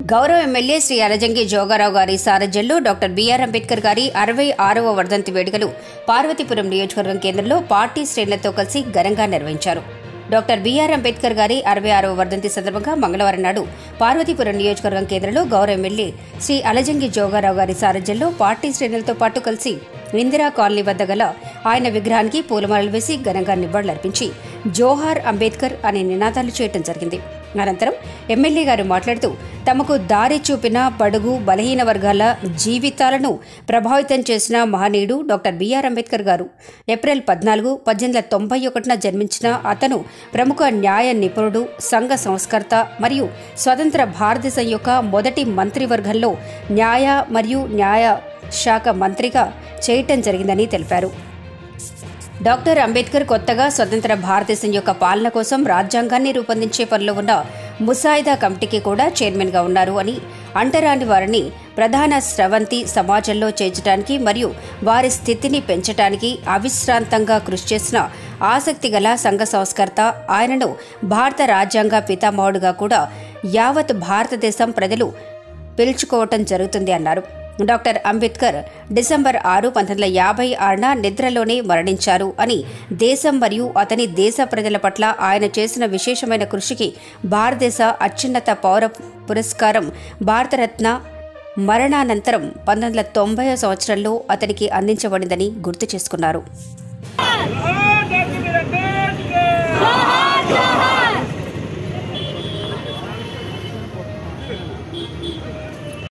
గౌరవ ఎమ్మెల్యే శ్రీ అలజంగి జోగారావు గారి సారథ్యంలో డాక్టర్ బీఆర్ అంబేద్కర్ గారి అరవై ఆరవ వర్ధంతి వేడుకలు పార్వతీపురం నియోజకవర్గం కేంద్రంలో పార్టీ శ్రేణులతో కలిసి ఘనంగా నిర్వహించారు డాక్టర్ బీఆర్ అంబేద్కర్ గారి అరవై ఆరవ వర్ధంతి సందర్భంగా మంగళవారం నాడు పార్వతీపురం నియోజకవర్గం కేంద్రంలో గౌరవ ఎమ్మెల్యే శ్రీ అలజంగి జోగారావు గారి సారథ్యంలో పార్టీ శ్రేణులతో పాటు కలిసి ఇందిరా కాలనీ వద్ద గల ఆయన విగ్రహానికి పూలమాలలు వేసి ఘనంగా నివాళులర్పించి జోహార్ అంబేద్కర్ అనే నినాదాలు చేయడం జరిగింది అనంతరం ఎమ్మెల్యే గారు మాట్లాడుతూ తమకు దారి చూపిన బడుగు బలహీన వర్గాల జీవితాలను ప్రభావితం చేసిన మహనీయుడు డాక్టర్ బిఆర్ అంబేద్కర్ గారు ఏప్రిల్ పద్నాలుగు పద్దెనిమిది వందల తొంభై ఒకటిన జన్మించిన అతను ప్రముఖ న్యాయ నిపుణుడు సంఘ సంస్కర్త మరియు స్వతంత్ర భారతదేశం యొక్క మొదటి మంత్రివర్గంలో న్యాయ మరియు న్యాయ శాఖ మంత్రిగా చేయటం జరిగిందని తెలిపారు డాక్టర్ అంబేద్కర్ కొత్తగా స్వతంత్ర భారతదేశం యొక్క పాలన కోసం రాజ్యాంగాన్ని రూపొందించే పనిలో ఉన్న ముసాయిదా కమిటీకి కూడా చైర్మన్గా ఉన్నారు అని అంటరాని వారిని ప్రధాన స్రవంతి సమాజంలో చేర్చడానికి మరియు వారి స్థితిని పెంచడానికి అవిశ్రాంతంగా కృషి చేసిన ఆసక్తి గల సంఘ సంస్కర్త ఆయనను భారత రాజ్యాంగ పితామహుడుగా కూడా యావత్ భారతదేశం ప్రజలు పిలుచుకోవటం జరుగుతుంది అన్నారు డాక్టర్ అంబేద్కర్ డిసెంబర్ ఆరు పంతొమ్మిది వందల యాభై ఆరున నిద్రలోనే మరణించారు అని దేశం మరియు అతని దేశ ప్రజల పట్ల ఆయన చేసిన విశేషమైన కృషికి భారతదేశ అత్యున్నత పౌర పురస్కారం భారతరత్న మరణానంతరం పంతొమ్మిది వందల తొంభై సంవత్సరంలో అతనికి అందించబడిందని గుర్తు చేసుకున్నారు